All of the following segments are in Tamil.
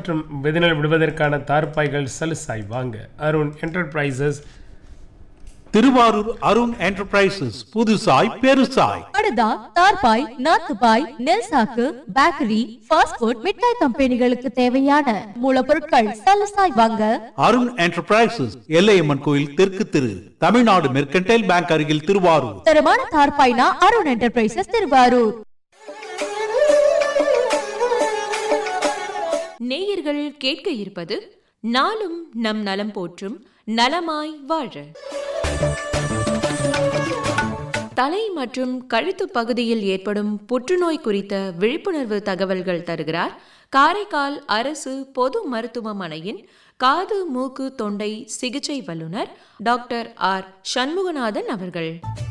மற்றும் விதினல் விடுவதற்கான தார்ப்பாய்கள் சலுசாய் வாங்க அருண் என்டர்பிரைசஸ் திருவாரூர் அருண் என்டர்பிரைசஸ் புதுசாய் பெருசாய் படுதா தார்பாய் நாத்துபாய் நெல் சாக்கு பேக்கரி ஃபாஸ்ட் ஃபுட் மிட்டாய் கம்பெனிகளுக்கு தேவையான மூலப்பொருட்கள் சலசாய் வாங்க அருண் என்டர்பிரைசஸ் எல்லையம்மன் கோயில் தெற்கு திரு தமிழ்நாடு மெர்கன்டைல் பேங்க் அருகில் திருவாரூர் தரமான தார்பாய்னா அருண் என்டர்பிரைசஸ் திருவாரூர் நேயர்கள் கேட்க இருப்பது நாளும் நம் நலம் போற்றும் நலமாய் வாழ தலை மற்றும் கழுத்து பகுதியில் ஏற்படும் புற்றுநோய் குறித்த விழிப்புணர்வு தகவல்கள் தருகிறார் காரைக்கால் அரசு பொது மருத்துவமனையின் காது மூக்கு தொண்டை சிகிச்சை வல்லுநர் டாக்டர் ஆர் சண்முகநாதன் அவர்கள்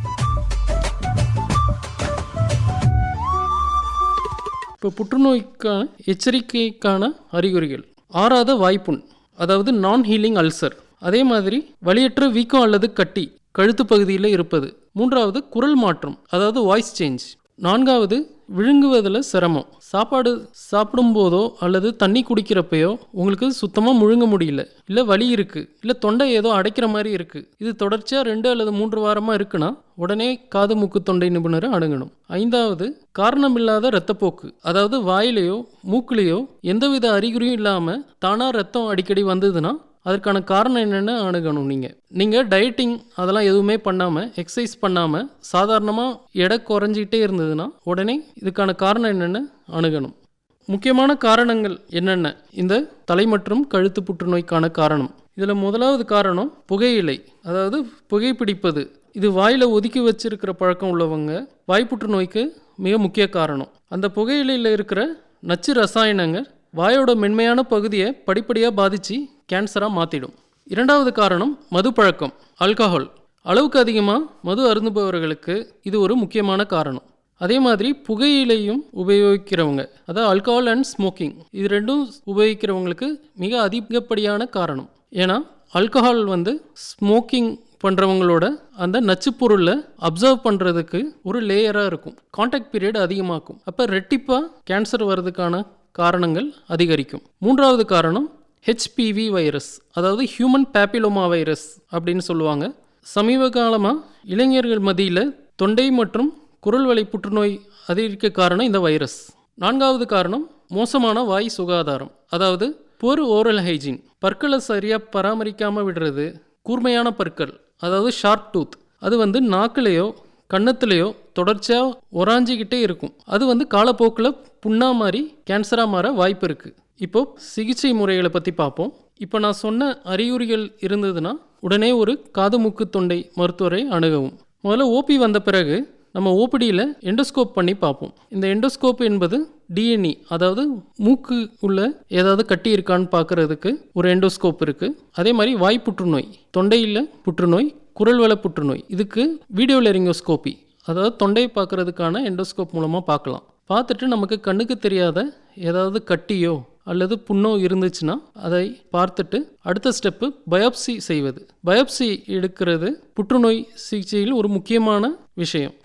இப்போ புற்றுநோய்க்கான எச்சரிக்கைக்கான அறிகுறிகள் ஆறாத வாய்ப்புண் அதாவது நான் ஹீலிங் அல்சர் அதே மாதிரி வலியற்ற வீக்கம் அல்லது கட்டி கழுத்து பகுதியில் இருப்பது மூன்றாவது குரல் மாற்றம் அதாவது வாய்ஸ் சேஞ்ச் நான்காவது விழுங்குவதில் சிரமம் சாப்பாடு சாப்பிடும்போதோ அல்லது தண்ணி குடிக்கிறப்பையோ உங்களுக்கு சுத்தமாக முழுங்க முடியல இல்லை வலி இருக்குது இல்லை தொண்டை ஏதோ அடைக்கிற மாதிரி இருக்குது இது தொடர்ச்சியாக ரெண்டு அல்லது மூன்று வாரமாக இருக்குன்னா உடனே காது மூக்கு தொண்டை நிபுணரை அணுகணும் ஐந்தாவது காரணமில்லாத இரத்தப்போக்கு அதாவது வாயிலையோ மூக்குலேயோ எந்தவித அறிகுறியும் இல்லாமல் தானாக ரத்தம் அடிக்கடி வந்ததுன்னா அதற்கான காரணம் என்னென்னு அணுகணும் நீங்கள் நீங்கள் டயட்டிங் அதெல்லாம் எதுவுமே பண்ணாமல் எக்ஸசைஸ் பண்ணாமல் சாதாரணமாக எடை குறைஞ்சிக்கிட்டே இருந்ததுன்னா உடனே இதுக்கான காரணம் என்னென்னு அணுகணும் முக்கியமான காரணங்கள் என்னென்ன இந்த தலை மற்றும் கழுத்து புற்றுநோய்க்கான காரணம் இதில் முதலாவது காரணம் புகையிலை அதாவது புகைப்பிடிப்பது இது வாயில் ஒதுக்கி வச்சிருக்கிற பழக்கம் உள்ளவங்க வாய் புற்றுநோய்க்கு மிக முக்கிய காரணம் அந்த புகையிலையில் இருக்கிற நச்சு ரசாயனங்கள் வாயோட மென்மையான பகுதியை படிப்படியாக பாதித்து கேன்சராக மாற்றிடும் இரண்டாவது காரணம் மது பழக்கம் ஆல்கஹால் அளவுக்கு அதிகமாக மது அருந்துபவர்களுக்கு இது ஒரு முக்கியமான காரணம் அதே மாதிரி புகையிலையும் உபயோகிக்கிறவங்க அதாவது ஆல்கஹால் அண்ட் ஸ்மோக்கிங் இது ரெண்டும் உபயோகிக்கிறவங்களுக்கு மிக அதிகப்படியான காரணம் ஏன்னா ஆல்கஹால் வந்து ஸ்மோக்கிங் பண்ணுறவங்களோட அந்த நச்சுப் பொருளை அப்சர்வ் பண்ணுறதுக்கு ஒரு லேயராக இருக்கும் காண்டாக்ட் பீரியட் அதிகமாக்கும் அப்போ ரெட்டிப்பாக கேன்சர் வர்றதுக்கான காரணங்கள் அதிகரிக்கும் மூன்றாவது காரணம் ஹெச்பிவி வைரஸ் அதாவது ஹியூமன் பேப்பிலோமா வைரஸ் அப்படின்னு சொல்லுவாங்க சமீப காலமாக இளைஞர்கள் மத்தியில் தொண்டை மற்றும் குரல் வலை புற்றுநோய் அதிகரிக்க காரணம் இந்த வைரஸ் நான்காவது காரணம் மோசமான வாய் சுகாதாரம் அதாவது புவர் ஓரல் ஹைஜீன் பற்களை சரியாக பராமரிக்காமல் விடுறது கூர்மையான பற்கள் அதாவது ஷார்ப் டூத் அது வந்து நாக்குலேயோ கன்னத்துலேயோ தொடர்ச்சியாக உராஞ்சிக்கிட்டே இருக்கும் அது வந்து காலப்போக்கில் புண்ணா மாதிரி கேன்சராக மாற வாய்ப்பு இருக்குது இப்போ சிகிச்சை முறைகளை பற்றி பார்ப்போம் இப்போ நான் சொன்ன அறிகுறிகள் இருந்ததுன்னா உடனே ஒரு காது மூக்கு தொண்டை மருத்துவரை அணுகவும் முதல்ல ஓபி வந்த பிறகு நம்ம ஓபிடியில் எண்டோஸ்கோப் பண்ணி பார்ப்போம் இந்த எண்டோஸ்கோப் என்பது டிஎன்இ அதாவது மூக்கு உள்ள ஏதாவது கட்டி இருக்கான்னு பார்க்கறதுக்கு ஒரு எண்டோஸ்கோப் இருக்குது அதே மாதிரி வாய் புற்றுநோய் தொண்டையில் புற்றுநோய் குரல்வள புற்றுநோய் இதுக்கு வீடியோ லெரிங்கோஸ்கோபி அதாவது தொண்டையை பார்க்கறதுக்கான எண்டோஸ்கோப் மூலமாக பார்க்கலாம் பார்த்துட்டு நமக்கு கண்ணுக்கு தெரியாத ஏதாவது கட்டியோ அல்லது புண்ணோ இருந்துச்சுன்னா அதை பார்த்துட்டு அடுத்த ஸ்டெப்பு பயாப்சி செய்வது பயாப்சி எடுக்கிறது புற்றுநோய் சிகிச்சையில் ஒரு முக்கியமான விஷயம்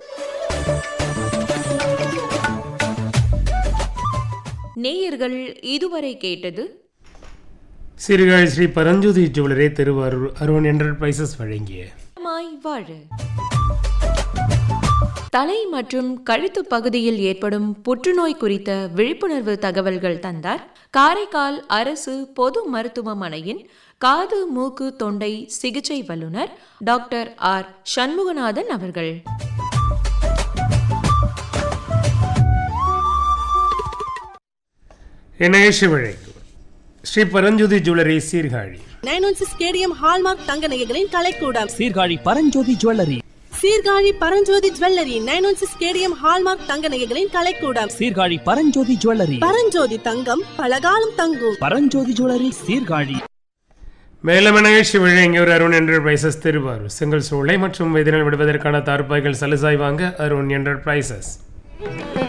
நேயர்கள் இதுவரை கேட்டது சீர்காழி ஸ்ரீ பரஞ்சோதி ஜுவல்லரே திருவாரூர் அருண் என்டர்பிரைசஸ் வழங்கிய நலமாய் வாழ தலை மற்றும் கழுத்து பகுதியில் ஏற்படும் புற்றுநோய் குறித்த விழிப்புணர்வு தகவல்கள் தந்தார் காரைக்கால் அரசு பொது மருத்துவமனையின் காது மூக்கு தொண்டை சிகிச்சை வல்லுநர் டாக்டர் ஆர் சண்முகநாதன் அவர்கள் இணையேஷ வழங்கும் Sri Paranjothi jewellery Sirkazhi nine one six KDM hallmark தங்க நகைகளின் கலைக்கூடம் Sirkazhi Paranjothi jewellery Sirkazhi Paranjothi jewellery nine one six KDM hallmark தங்க நகைகளின் கலைக்கூடம் சீர்காழி பரஞ்சோதி ஜுவல்லரி பரஞ்சோதி தங்கம் பலகாலம் தங்கும் பரஞ்சோதி ஜுவல்லரி சீர்காழி மேலும் இணையேஷ வழங்கியவர் அருண் என்டர்பிரைசஸ் திருவாரூர் செங்கல் சூளை மற்றும் விதினல் விடுவதற்கான தார்ப்பாய்கள் சலுசாய் வாங்க அருண் என்டர்பிரைசஸ்